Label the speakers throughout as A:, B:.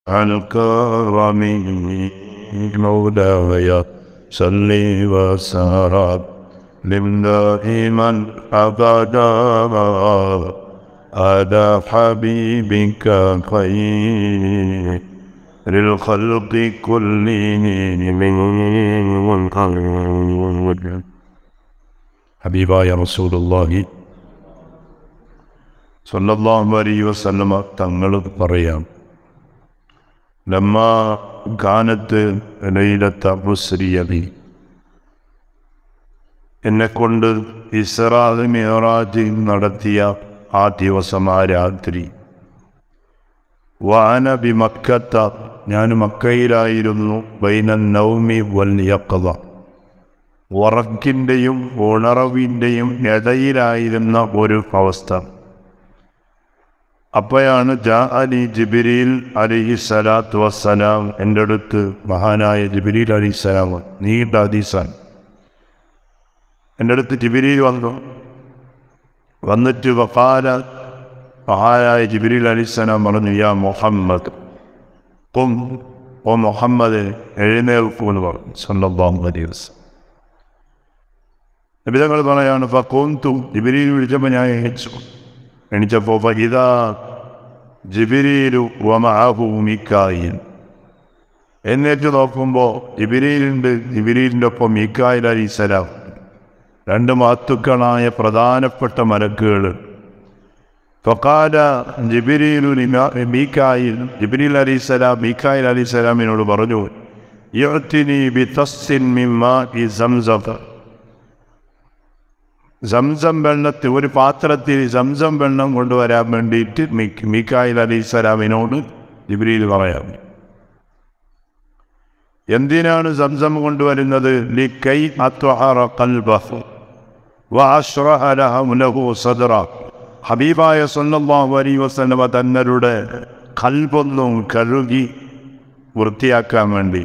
A: الكرم مولاي صل وسلم دائما أبدا على حبيبك خير للخلق كلهم ഹബീബായ റസൂലുള്ളാഹി സല്ലല്ലാഹു അലൈഹി വസല്ലമ തങ്ങൾ പറയാം ലമ്മ ഗാനത്ത് ലൈലത്ത മുസ്രിയബി എന്നെക്കൊണ്ട് ഇസ്രാദ് മിറാജ് നടത്തിയ ആ ദിവസം ആ രാത്രി വാന ബി മക്കത്ത ഞാൻ മക്കയിലായിരുന്നു ബൈനൻ നൗമി വൽ യഖദ ഉറക്കിൻ്റെയും ഉണർവിൻ്റെയും ഇടയിലായിരുന്ന ഒരു അവസ്ഥ അപ്പോഴാണ് ജാ അലി ജിബിരിൽ അലിഹി സ്വലാത്തു വസ്സലാം എൻ്റെ അടുത്ത് മഹാനായ ജിബിരിൽ അലി സ്വലാം നീണ്ട ഹദീസാൻ എൻ്റെ അടുത്ത് ജിബിരിൽ വന്നു വന്നിട്ട് വക്കാല മഹാനായ ജിബിരിൽ അലി സ്വലാം പറഞ്ഞു യാ മുഹമ്മദ് കും ഓ മുഹമ്മദ് എഴുന്നേൽക്കൂ എന്ന് പറഞ്ഞു സ്വന്തം അലൈഹി വസ്ലം നബിതങ്ങൾ പറയാണ് ഫക്കോന്തു ജിബിരിയിൽ വിളിച്ചപ്പോൾ ഞാൻ എണിച്ചു എണിച്ചപ്പോൾ ഫഹിദാ ജിബിരിയിലു വമാഹു മിക്കായിൽ എന്നേറ്റ് നോക്കുമ്പോൾ ജിബിരിയിലുണ്ട് ജിബിരിയിലിൻ്റെ ഒപ്പം മിക്കായിൽ അലിസലാം രണ്ട് മാത്തുക്കളായ പ്രധാനപ്പെട്ട മലക്കുകൾ ഫക്കാല ജിബിരിയിലു മീക്കായിൽ ജിബിരിൽ അലിസലാം മീക്കായിൽ അലിസലാമിനോട് പറഞ്ഞു യുഅത്തിനി ബി തസ്സിൻ മിമ്മ ഈ സംസഫ സംസം വെള്ളത്തിൽ ഒരു പാത്രത്തിൽ സംസം വെള്ളം കൊണ്ടുവരാൻ വേണ്ടിയിട്ട് മിക് മിക്കായിൽ അലി സ്വലാമിനോട് ജിബ്രീൽ പറയാം എന്തിനാണ് സംസം കൊണ്ടുവരുന്നത് ലി കൈ സദറ ഹബീബായ സല്ലല്ലാഹു അലൈഹി വസല്ലമ തങ്ങളുടെ കൽബൊന്നും കഴുകി വൃത്തിയാക്കാൻ വേണ്ടി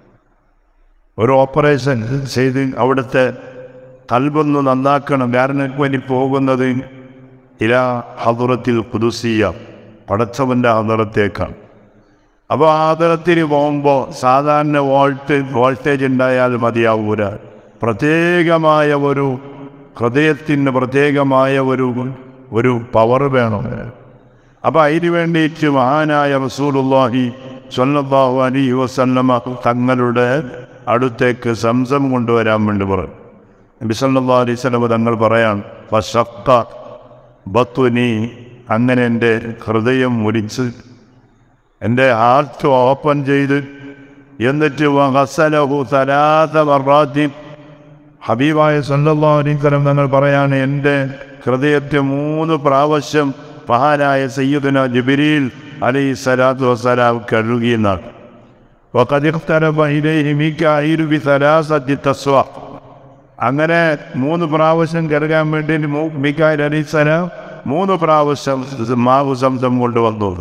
A: ഒരു ഓപ്പറേഷൻ ചെയ്ത് അവിടുത്തെ കൽബൊന്ന് നന്നാക്കണം കാരണം വേണ്ടി പോകുന്നത് ഇല ഹദുറത്തിൽ പുതുസിയ പടച്ചവൻ്റെ ഹദറത്തേക്കാണ് അപ്പോൾ ആ ഹദറത്തിന് പോകുമ്പോൾ സാധാരണ വോൾട്ട് വോൾട്ടേജ് ഉണ്ടായാൽ മതിയാവൂല പ്രത്യേകമായ ഒരു ഹൃദയത്തിന് പ്രത്യേകമായ ഒരു ഒരു പവർ വേണം അപ്പോൾ അതിന് വേണ്ടിയിട്ട് മഹാനായ റസൂലുള്ളാഹി സ്വല്ലല്ലാഹു അലൈഹി വസല്ലമ തങ്ങളുടെ അടുത്തേക്ക് സംസം കൊണ്ടുവരാൻ വേണ്ടി പറഞ്ഞു നബിസല്ലാ അലൈഹി സ്വലമ തങ്ങൾ പറയാൻ വഷക്ക ബത്തുനി അങ്ങനെ എൻ്റെ ഹൃദയം മുരിച്ച് എൻ്റെ ഹാർട്ട് ഓപ്പൺ ചെയ്ത് എന്നിട്ട് ഹസലഹു സലാത്ത വർറാത്തി ഹബീബായ സല്ലല്ലാ അലൈഹി സ്വലം തങ്ങൾ പറയാണ് എൻ്റെ ഹൃദയത്തെ മൂന്ന് പ്രാവശ്യം മഹാനായ സയ്യിദുന ജിബിരിൽ അലൈഹി സ്വലാത്തു വസ്സലാം കഴുകിയെന്നാണ് وقد اقترب إليه ميكائيل بثلاثة تصوى അങ്ങനെ മൂന്ന് പ്രാവശ്യം കരുകാൻ വേണ്ടി മിക്കായിൽ അലീസലാം മൂന്ന് പ്രാവശ്യം മാവു സംസം കൊണ്ടുവന്നു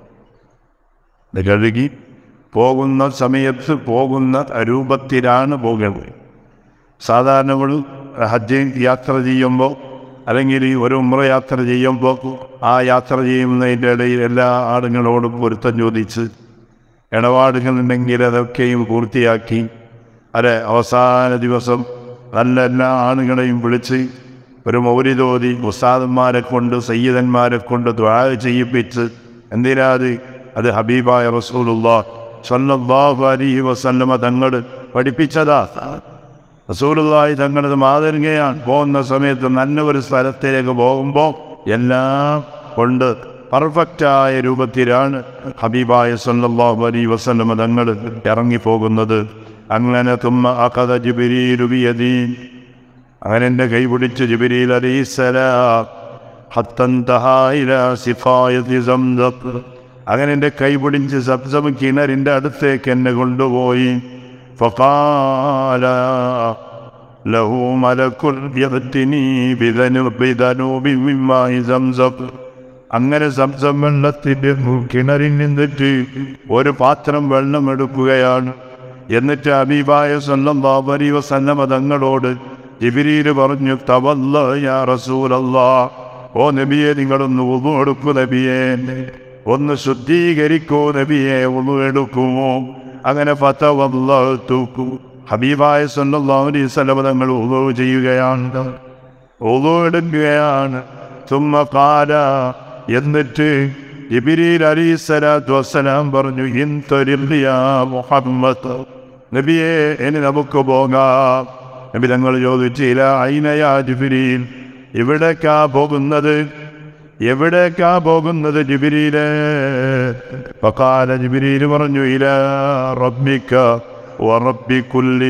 A: ഇത് കഴുകി പോകുന്ന സമയത്ത് പോകുന്ന രൂപത്തിലാണ് പോകുന്നത് സാധാരണ നമ്മൾ ഹജ്ജ് യാത്ര ചെയ്യുമ്പോൾ അല്ലെങ്കിൽ ഈ ഒരു ഉമ്ര യാത്ര ചെയ്യുമ്പോൾ ആ യാത്ര ചെയ്യുന്നതിൻ്റെ ഇടയിൽ എല്ലാ ആളുകളോടും പൊരുത്തം ചോദിച്ച് ഇടപാടുകളുണ്ടെങ്കിൽ അതൊക്കെയും പൂർത്തിയാക്കി അതെ അവസാന ദിവസം നല്ല എല്ലാ ആണുങ്ങളെയും വിളിച്ച് ഒരു മൗരിതോതി ഉസ്താദന്മാരെ കൊണ്ട് സയ്യിദന്മാരെ കൊണ്ട് ദ്വാ ചെയ്യിപ്പിച്ച് എന്തിനാ അത് അത് ഹബീബായ റസൂലുള്ള സ്വല്ലല്ലാഹു അലൈഹി വസല്ലമ തങ്ങൾ പഠിപ്പിച്ചതാ റസൂലുള്ളാഹി തങ്ങളത് മാതൃകയാണ് പോകുന്ന സമയത്ത് നല്ല ഒരു സ്ഥലത്തിലേക്ക് പോകുമ്പോൾ എല്ലാം കൊണ്ട് പെർഫെക്റ്റായ രൂപത്തിലാണ് ഹബീബായ സല്ലല്ലാഹു അലൈഹി വസല്ലമ തങ്ങൾ ഇറങ്ങിപ്പോകുന്നത് അങ്ങനെ തുമ്മ അകഥ ജിബിരീലു ബിയദീൻ അങ്ങനെ എൻ്റെ കൈ പിടിച്ച് ജിബിരീൽ അലൈഹിസ്സലാം ഹത്തന്തഹായില സിഫായതി സംസം അങ്ങനെ എൻ്റെ കൈ പിടിച്ച് സംസം കിണറിൻ്റെ അടുത്തേക്ക് എന്നെ കൊണ്ടുപോയി ഫഖാല ലഹു മലക്കുൽ യഅ്തിനി ബിദനുബി ദനുബി മിമ്മായി സംസം അങ്ങനെ സംസം വെള്ളത്തിൻ്റെ കിണറിൽ നിന്നിട്ട് ഒരു പാത്രം വെള്ളം എടുക്കുകയാണ് എന്നിട്ട് അബീബായ സല്ലല്ലാഹു അലൈഹി വസല്ലമ തങ്ങളോട് ജിബിരിയിൽ പറഞ്ഞു തവല്ല യാ റസൂലല്ലാ ഓ നബിയെ നിങ്ങളൊന്ന് ഉതു എടുക്കു നബിയെ ഒന്ന് ശുദ്ധീകരിക്കൂ നബിയെ ഒന്ന് എടുക്കുമോ അങ്ങനെ ഫതവല്ലഹ്തു ഹബീബായ സല്ലല്ലാഹു അലൈഹി വസല്ലം തങ്ങൾ ഉളു ചെയ്യുകയാണ് ഉളു എടുക്കുകയാണ് തുമ്മ കാല എന്നിട്ട് ജിബിരിൽ അലൈഹി സ്വലാത്തു വസ്സലാം പറഞ്ഞു ഇൻതൊരിയാ മുഹമ്മദ് നബിയെ ഇനി നമുക്ക് പോകാം നബി തങ്ങൾ ചോദിച്ചില്ല ഐനയാ ജിബിരിൽ എവിടേക്കാ പോകുന്നത് എവിടേക്കാ പോകുന്നത് ജിബിരിയിലെ പക്കാല ജിബിരിയിൽ പറഞ്ഞു ഇല റബ്ബിക്ക വറബ്ബി കുല്ലി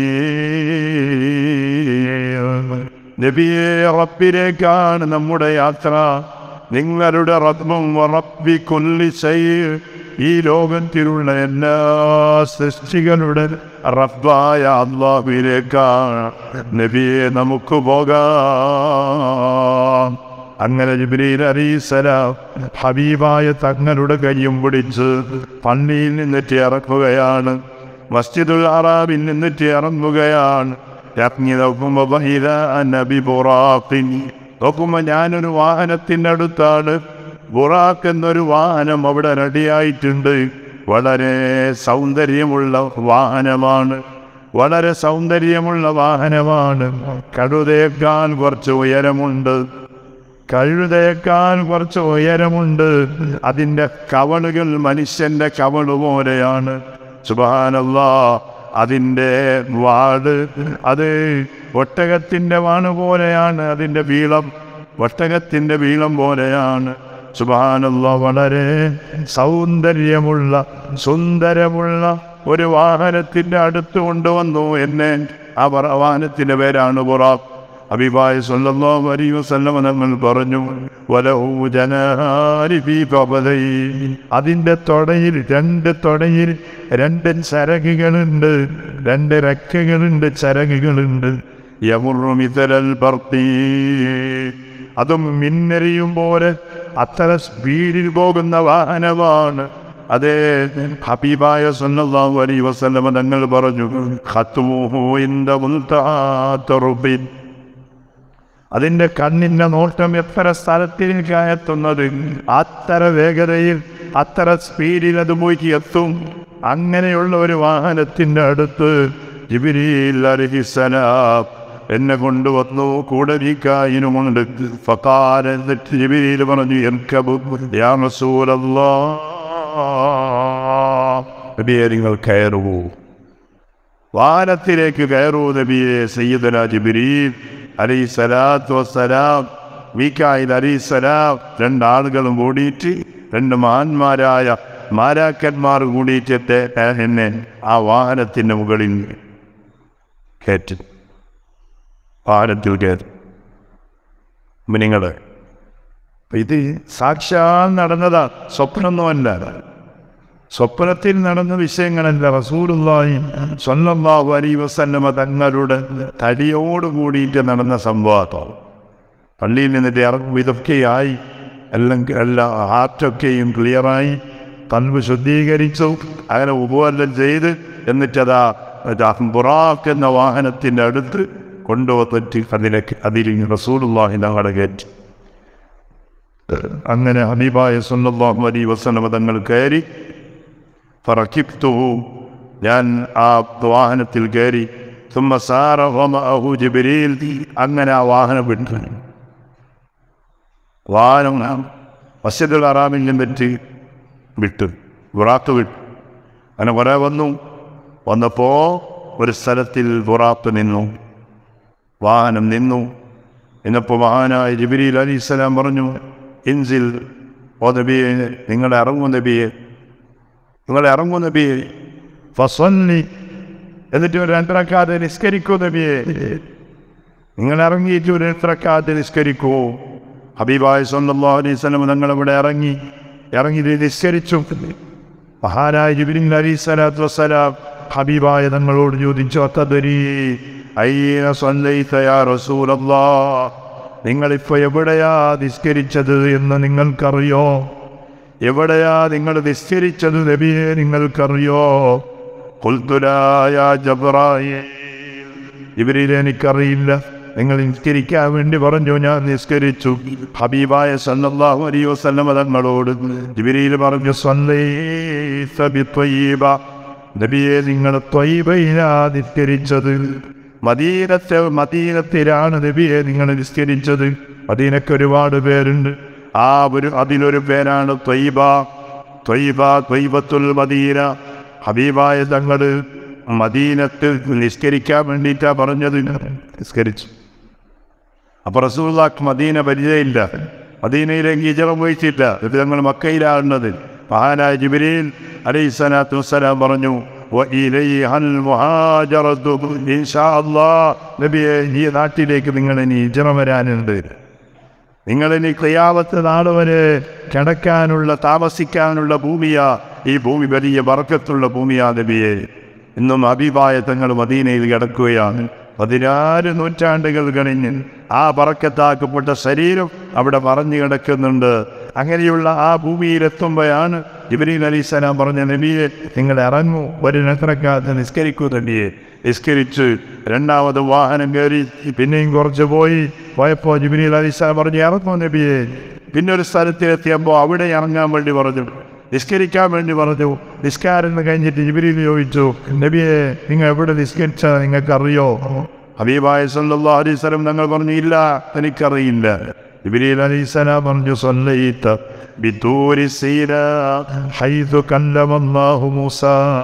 A: നബിയെ റബ്ബിലേക്കാണ് നമ്മുടെ യാത്ര നിങ്ങളുടെ റബ്ബും റബ്ബി കുല്ലി ഈ ലോകത്തിലുള്ള എല്ലാ സൃഷ്ടികളുടെ റബ്ബായ അള്ളാഹുവിലേക്കാണ് നബിയെ നമുക്ക് പോകാം അങ്ങനെ ജിബ്രീൽ അലീസലാം ഹബീബായ തങ്ങളുടെ കയ്യും പിടിച്ച് പള്ളിയിൽ നിന്നിട്ട് ഇറക്കുകയാണ് മസ്ജിദുൽ അറാബിൽ നിന്നിട്ട് ഇറങ്ങുകയാണ് ഇറങ്ങി നോക്കുമ്പോൾ ബഹിര നബി ബുറാഖിൻ നോക്കുമ്പോൾ ഞാനൊരു വാഹനത്തിൻ്റെ അടുത്താണ് ബുറാഖ് എന്നൊരു വാഹനം അവിടെ റെഡിയായിട്ടുണ്ട് വളരെ സൗന്ദര്യമുള്ള വാഹനമാണ് വളരെ സൗന്ദര്യമുള്ള വാഹനമാണ് കഴുതയേക്കാൾ കുറച്ച് ഉയരമുണ്ട് കഴുതയേക്കാൾ കുറച്ച് ഉയരമുണ്ട് അതിൻ്റെ കവളുകൾ മനുഷ്യൻ്റെ കവള് പോലെയാണ് സുബാനല്ല അതിൻ്റെ വാട് അത് ഒട്ടകത്തിൻ്റെ വാണ് പോലെയാണ് അതിൻ്റെ വീളം ഒട്ടകത്തിൻ്റെ വീളം പോലെയാണ് സുബാനുള്ള വളരെ സൗന്ദര്യമുള്ള സുന്ദരമുള്ള ഒരു വാഹനത്തിൻ്റെ അടുത്ത് കൊണ്ടുവന്നു എന്നെ ആ പറ- വാഹനത്തിൻ്റെ പേരാണ് ബുറാഖ് അബിബായ് സല്ലല്ലാഹു അലൈഹി വസല്ലം തങ്ങൾ പറഞ്ഞു വലഹു ജനാരി ഫീ ഖബലൈൻ അതിൻ്റെ തൊടയിൽ രണ്ട് തൊടയിൽ രണ്ട് ചരകുകളുണ്ട് രണ്ട് റെക്കകളുണ്ട് ചരകുകളുണ്ട് യമുറു മിഥലൽ ബർത്തി അതും മിന്നരിയും പോലെ അത്ര സ്പീഡിൽ പോകുന്ന വാഹനമാണ് അതേ ഹബീബായ സല്ലല്ലാഹു അലൈഹി വസല്ലം തങ്ങൾ പറഞ്ഞു ഖത്മുഹു ഇൻദ മുൽതഅത്തുറുബിൻ അതിൻ്റെ കണ്ണിൻ്റെ നോട്ടം എത്ര സ്ഥലത്തിലേക്കാണ് എത്തുന്നത് അത്ര വേഗതയിൽ അത്ര സ്പീഡിൽ അത് പോയി എത്തും അങ്ങനെയുള്ള ഒരു വാഹനത്തിൻ്റെ അടുത്ത് ജിബിരിൽ അലഹിസലാം എന്നെ കൊണ്ടുവന്നു കൂടെ നീക്കായിനുമുണ്ട് ഫക്കാൽ എന്നിട്ട് ജിബിരിയിൽ പറഞ്ഞു എൻകബു യാ റസൂലല്ലാ നബിയെ നിങ്ങൾ കയറുവൂ വാനത്തിലേക്ക് കയറൂ നബിയെ സയ്യിദന ജിബ്രീൽ അലൈഹി സ്വലാത്തു വസ്സലാം മീക്കായിൽ അലൈഹി സ്വലാം രണ്ടാളുകളും കൂടിയിട്ട് രണ്ട് മഹാന്മാരായ മാരാക്കന്മാർ കൂടിയിട്ട് എന്നെ ആ വാഹനത്തിൻ്റെ മുകളിൽ കയറ്റി വാഹനത്തിൽ കയറി നിങ്ങൾ ഇത് സാക്ഷാൽ നടന്നതാ സ്വപ്നമൊന്നുമല്ല സ്വപ്നത്തിൽ നടന്ന വിഷയങ്ങളല്ല റസൂലുള്ളാഹി സ്വല്ലല്ലാഹു അലൈഹി വസല്ലമ തങ്ങളുടെ തടിയോട് കൂടിയിട്ട് നടന്ന സംഭവത്താണ് പള്ളിയിൽ നിന്നിട്ട് ഇറങ്ങും ഇതൊക്കെയായി എല്ലാം എല്ലാം ഹാർട്ടൊക്കെയും ക്ലിയറായി കൽവ് ശുദ്ധീകരിച്ചു അങ്ങനെ ഉപവല്ലം ചെയ്ത് എന്നിട്ടതാ മറ്റേ ബുറാഖ് എന്ന വാഹനത്തിൻ്റെ അടുത്ത് കൊണ്ടുവന്നിട്ട് അതിലേക്ക് അതിൽ റസൂലുള്ളാഹി ഞങ്ങളുടെ കയറ്റി അങ്ങനെ ഹബീബായ സല്ലല്ലാഹു അലൈഹി വസല്ലമ തങ്ങൾ കയറി ഫറക്കിബ്തു ഞാൻ ആ വാഹനത്തിൽ കയറി ثم سار ومعه ജിബ്രീൽ അങ്ങനെ ആ വാഹനം വിട്ടു വാഹനം മസ്ജിദുൽ അറാമിൽ നിന്നിട്ട് വിട്ടു ബുറാത്ത് വിട്ടു അങ്ങനെ കുറേ വന്നു വന്നപ്പോൾ ഒരു സ്ഥലത്തിൽ ബുറാത്ത് നിന്നു വാഹനം നിന്നു എന്നപ്പോൾ മഹാനായ ജിബിരിൽ അലി ഇസ്ലാം പറഞ്ഞു ഇൻസിൽ ഓ നബിയെ നിങ്ങൾ ഇറങ്ങും നബിയെ നിങ്ങൾ ഇറങ്ങും നബിയെ ഫസല്ലി എന്നിട്ട് ഒരു രണ്ടരക്കാതെ നിസ്കരിക്കൂ നബിയെ നിങ്ങൾ ഇറങ്ങിയിട്ട് ഒരു രണ്ടരക്കാതെ നിസ്കരിക്കൂ ഹബീബായ് സല്ലല്ലാഹു അലൈഹി വസല്ലം നിങ്ങൾ ഇവിടെ ഇറങ്ങി ഇറങ്ങി ഇത് നിസ്കരിച്ചു മഹാനായ ജിബ്രീൽ അലൈഹി സ്വലാത്തു വസ്സലാം ഹബീബായ തങ്ങളോട് ചോദിച്ചു അത്തദരി അയ്യന സ്വല്ലൈത യാ റസൂലല്ലാഹ് നിങ്ങളിപ്പോൾ എവിടെയാ നിസ്കരിച്ചത് എന്ന് നിങ്ങൾക്കറിയോ എവിടെയാ നിങ്ങൾ നിസ്കരിച്ചത് നബിയെ നിങ്ങൾക്കറിയോ കുൽത്തുലായ ജബ്രായിൽ ഇവരിൽ എനിക്കറിയില്ല നിങ്ങൾ നിസ്കരിക്കാൻ വേണ്ടി പറഞ്ഞു ഞാൻ നിസ്കരിച്ചു ഹബീബായ സല്ലല്ലാഹു അലൈഹി വസല്ലമ തങ്ങളോട് ജിബ്രീൽ പറഞ്ഞു സ്വല്ലൈസ ബിത്വയ്യിബ നബിയെ നിങ്ങൾ ത്വയ്ബയിലാ നിസ്കരിച്ചത് മദീനത്തെ മദീനത്തിലാണ് നബിയെ നിങ്ങൾ നിസ്കരിച്ചത് മദീനക്ക് ഒരുപാട് പേരുണ്ട് ആ ഒരു അതിലൊരു പേരാണ് ത്വയ്ബ ത്വയ്ബ ത്വയ്ബത്തുൽ മദീന ഹബീബായ തങ്ങൾ മദീനത്ത് നിസ്കരിക്കാൻ വേണ്ടിയിട്ടാ പറഞ്ഞത് നിസ്കരിച്ചു അപ്പൊ റസൂള്ളാക്ക് മദീന പരിചയമില്ല മദീനയിലേക്ക് ഹിജറ പോയിട്ടില്ല ഇത് ഞങ്ങൾ മക്കയിലാകുന്നത് മഹാനായ ജിബിരിൽ അലൈഹി സ്വലാത്തു വസ്സലാം പറഞ്ഞു "വഇലൈഹ അൽ-മുഹാജറത്തു ഇൻഷാ അല്ലാഹ്." നബിയെ ഈ നാട്ടിലേക്ക് നിങ്ങൾ ഇനി ഹിജറ വരാനുണ്ട് നിങ്ങളിനി ക്രിയാവത്ത് നാട് വരെ കിടക്കാനുള്ള താമസിക്കാനുള്ള ഭൂമിയാ ഈ ഭൂമി വലിയ വർക്കത്തുള്ള ഭൂമിയാ നബിയെ ഇന്നും അഭിപായ തങ്ങൾ മദീനയിൽ കിടക്കുകയാണ് പതിനാറ് നൂറ്റാണ്ടുകൾ കഴിഞ്ഞ് ആ പറക്കത്താക്കപ്പെട്ട ശരീരം അവിടെ മറഞ്ഞു കിടക്കുന്നുണ്ട് അങ്ങനെയുള്ള ആ ഭൂമിയിലെത്തുമ്പോഴാണ് ഇബ്രീൽ അലിസ്ലാം പറഞ്ഞ നബിയെ നിങ്ങൾ ഇറങ്ങൂ ഒരു നത്രക്കാത്ത് നിസ്കരിക്കൂ നബിയെ നിസ്കരിച്ച് രണ്ടാമത് വാഹനം കയറി പിന്നെയും കുറച്ച് പോയി പോയപ്പോൾ ജിബിനിൽ അലിസ്ലാം പറഞ്ഞു ഇറങ്ങൂ നബിയെ പിന്നെ ഒരു സ്ഥലത്തിലെത്തിയപ്പോൾ അവിടെ ഇറങ്ങാൻ വേണ്ടി പറഞ്ഞു നിസ്കരിക്കാൻ വേണ്ടി പറഞ്ഞു നിസ്കാരം എന്ന് കഴിഞ്ഞിട്ട് ജിബിരിയിൽ ചോദിച്ചു നബിയെ നിങ്ങൾ എവിടെ നിസ്കരിച്ച നിങ്ങൾക്ക് അറിയോ ഹബീബായ സല്ലല്ലാഹു അലൈഹി വസല്ലം ഞങ്ങൾ പറഞ്ഞു ഇല്ല എനിക്കറിയില്ല ജിബിരിൽ അലൈഹിസ്സലാം പറഞ്ഞു സല്ലൈത ബിതൂരി സീനാ ഹൈതു കല്ലമല്ലാഹു മൂസ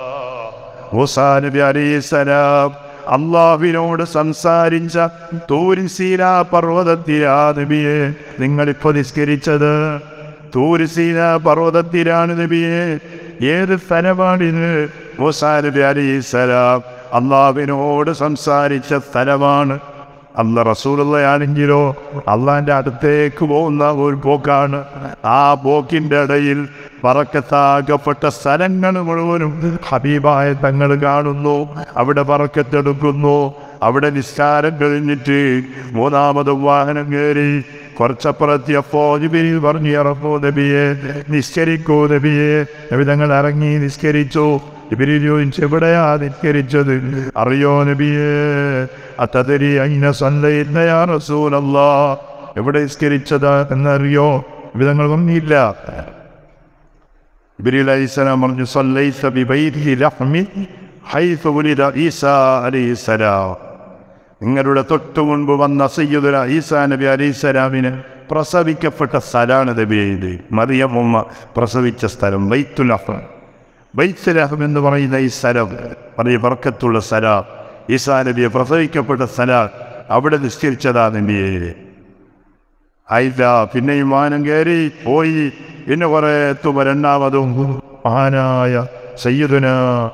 A: മൂസാ നബി അലൈഹിസ്സലാം അള്ളാഹുവിനോട് സംസാരിച്ച തൂരിസീന പർവ്വതത്തിലാ നബിയെ നിങ്ങളിപ്പോ നിസ്കരിച്ചത് തൂരിസീന പർവ്വതത്തിലാണ് നബിയെ ഏത് സ്ഥലമാണിത് മൂസാ നബി അലൈഹിസ്സലാം അള്ളാഹുവിനോട് സംസാരിച്ച സ്ഥലമാണ് അല്ല റസൂലുള്ളയാണെങ്കിലോ അള്ളാന്റെ അടുത്തേക്ക് പോകുന്ന ഒരു പോക്കാണ് ആ പോക്കിന്റെ ഇടയിൽ പറക്കത്താകപ്പെട്ട സ്ഥലങ്ങൾ മുഴുവനും ഹബീബായ തങ്ങൾ കാണുന്നു അവിടെ പറക്കത്തെടുക്കുന്നു അവിടെ നിസ്കാരം കഴിഞ്ഞിട്ട് മൂന്നാമത് വാഹനം കയറി കുറച്ചപ്പുറത്തിയപ്പോ ജിബിരിൽ പറഞ്ഞു ഇറങ്ങൂ നബിയെ നിസ്കരിക്കൂ നബിയെ നബി തങ്ങൾ ഇറങ്ങി നിസ്കരിച്ചു ഇവര് ചോദിച്ചു എവിടെയാ നിസ്കരിച്ചത് അറിയോ നബിയേ അതരി അയിന സല്ലയില്ലയാ റസൂലല്ലാ എവിടെ നിസ്കരിച്ചതാ എന്നറിയോ വിധങ്ങൾ പറഞ്ഞില്ല ഇബ്രീൽ അലൈഹിസ്സലാം പറഞ്ഞു സല്ലൈസ ബിബൈതി ലഹ്മി ഹൈസ ഉലിദ ഈസാ അലൈഹിസ്സലാം നിങ്ങളുടെ തൊട്ടു മുൻപ് വന്ന സയ്യിദുല ഈസാ നബി അലൈഹിസ്സലാമിന് പ്രസവിക്കപ്പെട്ട സ്ഥലമാണ് നബിയെ ഇത് മറിയമ്മ പ്രസവിച്ച സ്ഥലം ബൈത്തുൽ അഹ്റം ബൈത്തുലഹം എന്ന് പറയുന്ന ഈ സ്ഥലം വലിയ വർക്കത്തുള്ള സ്ഥലം ഈസാ നബിയെ പ്രസവിക്കപ്പെട്ട സ്ഥലം അവിടെ നിസ്കരിച്ചതാ നബിയെ ആയില്ല പിന്നെ വിമാനം കയറി പോയി പിന്നെ കുറെ എത്തുമ്പോൾ രണ്ടാമതും മഹാനായ സയ്യിദുന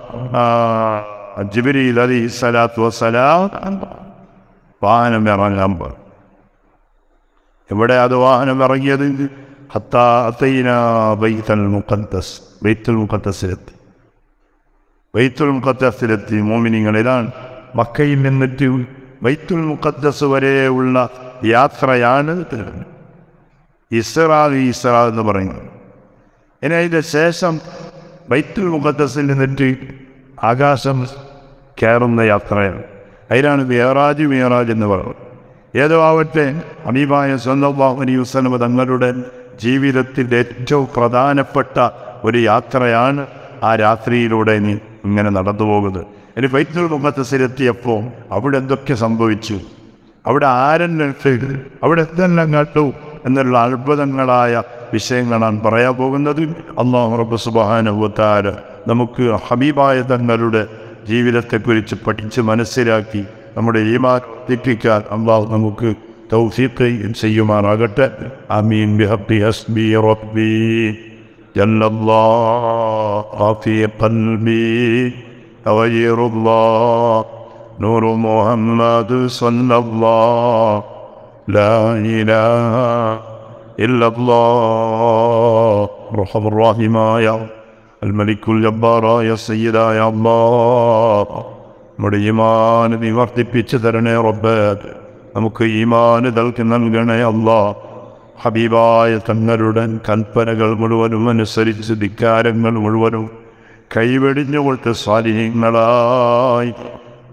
A: ജിബിരിൽ അലി സ്വലാത്തു വസ്സലാം വാഹനം ഇറങ്ങാൻ പറഞ്ഞു എവിടെ അത് വാഹനം ഇറങ്ങിയത് ഹത്താ അത്തൈന ബൈത്തൽ മുഖദ്ദസ് ബൈത്തുൽ മുഖദ്ദസിലെത്തി ബൈത്തുൽ മുഖദ്ദസിലെത്തി മോമിനിങ്ങളിലാണ് മക്കയിൽ നിന്നിട്ട് ബൈത്തുൽ മുഖദ്ദസ് വരെയുള്ള യാത്രയാണ് ഇസ്രാ ഇസ്രാ എന്ന് പറയുന്നത് ഇനി അതിൻ്റെ ശേഷം ബൈത്തുൽ മുഖദ്ദസിൽ നിന്നിട്ട് ആകാശം കയറുന്ന യാത്രയാണ് അതിനാണ് മേറാജ് മേറാജ് എന്ന് പറയുന്നത് ഏതോ ആവട്ടെ അമീബായ സ്വന്തം അലൈഹി വസല്ലമ തങ്ങളുടെ ജീവിതത്തിൻ്റെ ഏറ്റവും പ്രധാനപ്പെട്ട ഒരു യാത്രയാണ് ആ രാത്രിയിലൂടെ ഇനി ഇങ്ങനെ നടന്നു പോകുന്നത് ഇനി ബൈത്തുൽ മുഖത്തസിലെത്തിയപ്പോൾ അവിടെ എന്തൊക്കെ സംഭവിച്ചു അവിടെ ആരെന്നിട്ട് അവിടെ എന്തെല്ലാം കണ്ടു എന്നുള്ള അത്ഭുതങ്ങളായ വിഷയങ്ങളാണ് പറയാൻ പോകുന്നത് അള്ളാഹു റബ്ബ് സുബാനുഭവത്താര് നമുക്ക് ഹബീബായ തങ്ങളുടെ ജീവിതത്തെക്കുറിച്ച് പഠിച്ച് മനസ്സിലാക്കി നമ്മുടെ ഈമാ തെറ്റിക്കാൻ അള്ളാഹു നമുക്ക് തൗഫീഖ് ചെയ്യുമാറാകട്ടെ അമീൻ ബിഹബ്ബി ഹസ്ബി റബ്ബി جل الله في قلبي غير الله نور محمد صلى الله لا إله إلا الله رحم الراحماയ الملك الجبار يا سيدا يا الله നമ്മുടെ ഈമാന് നീ വർദ്ധിപ്പിച്ചു തരണേ റബ്ബ് നമുക്ക് ഈമാന് നൽകി നൽകണേ അല്ലാ ഹബീബായ തങ്ങളുടെ കൽപ്പനകൾ മുഴുവനും അനുസരിച്ച് ധിക്കാരങ്ങൾ മുഴുവനും കൈവെടിഞ്ഞുകൊണ്ട് സ്വാധീനങ്ങളായി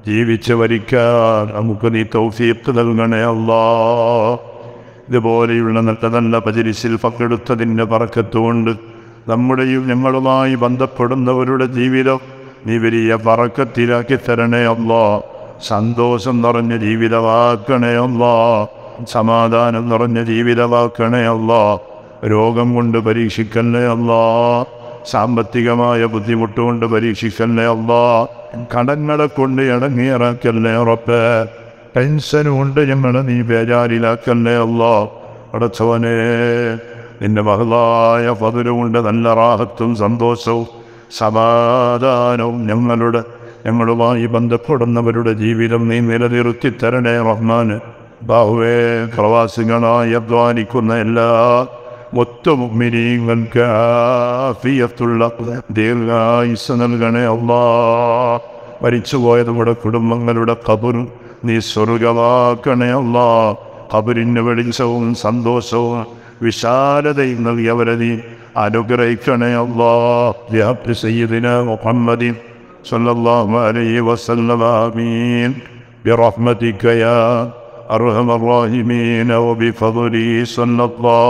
A: ജീവിച്ച് വരിക്കാൻ നമുക്ക് നീ തൗഫീഖ് നൽകണേ അല്ലാ ഇതുപോലെയുള്ള നല്ല നല്ല പചരിസിൽ പങ്കെടുത്തതിൻ്റെ പറക്കത്തുകൊണ്ട് നമ്മുടെയും ഞങ്ങളുമായി ബന്ധപ്പെടുന്നവരുടെ ജീവിതം നീ വലിയ പറക്കത്തിലാക്കി തരണേ അല്ലാ സന്തോഷം നിറഞ്ഞ ജീവിതമാക്കണേ അല്ലാ സമാധാനം നിറഞ്ഞ ജീവിതമാക്കണേ അല്ലാ രോഗം കൊണ്ട് പരീക്ഷിക്കല്ലേ അല്ലാ സാമ്പത്തികമായ ബുദ്ധിമുട്ട് കൊണ്ട് പരീക്ഷിക്കല്ലേ അല്ലാ കടങ്ങളെ കൊണ്ട് ഇടങ്ങിയിറക്കല്ലേ ഉറപ്പ് ടെൻഷൻ കൊണ്ട് ഞങ്ങളെ നീ ബേജാരിലാക്കല്ലേ അല്ലാ അടച്ചവനെ നിന്റെ മഹളായ പതിരുകൊണ്ട് നല്ല റാഹത്തും സന്തോഷവും സമാധാനവും ഞങ്ങളുടെ ഞങ്ങളുമായി ബന്ധപ്പെടുന്നവരുടെ ജീവിതം നീ നിലനിർത്തി തരണേ റഹ്മാന് ബാഹുവേ പ്രവാസികളായി അധ്വാനിക്കുന്ന എല്ലാ ഒത്തുമിനിങ്ങൾക്ക് ആഫിയത്തുള്ള ദീർഘായുസ് നൽകണേ അള്ളാ മരിച്ചുപോയ നമ്മുടെ കുടുംബങ്ങളുടെ കബറും നീ സ്വർഗമാക്കണേ അള്ളാ കബറിന് വെളിച്ചവും സന്തോഷവും വിശാലതയും നൽകിയവരെ നീ അനുഗ്രഹിക്കണേ അള്ളാ വ്യാപ്തി സയ്യിദിന മുഹമ്മദിൻ സല്ലല്ലാഹു അലൈഹി വസല്ലം ആമീൻ برحمتك يا أرحم الراحمين وبفضله صلى الله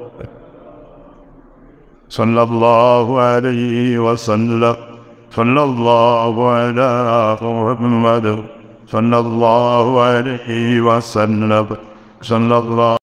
A: صلى الله عليه وسلم صلى الله على محمد صلى الله عليه وسلم صلى الله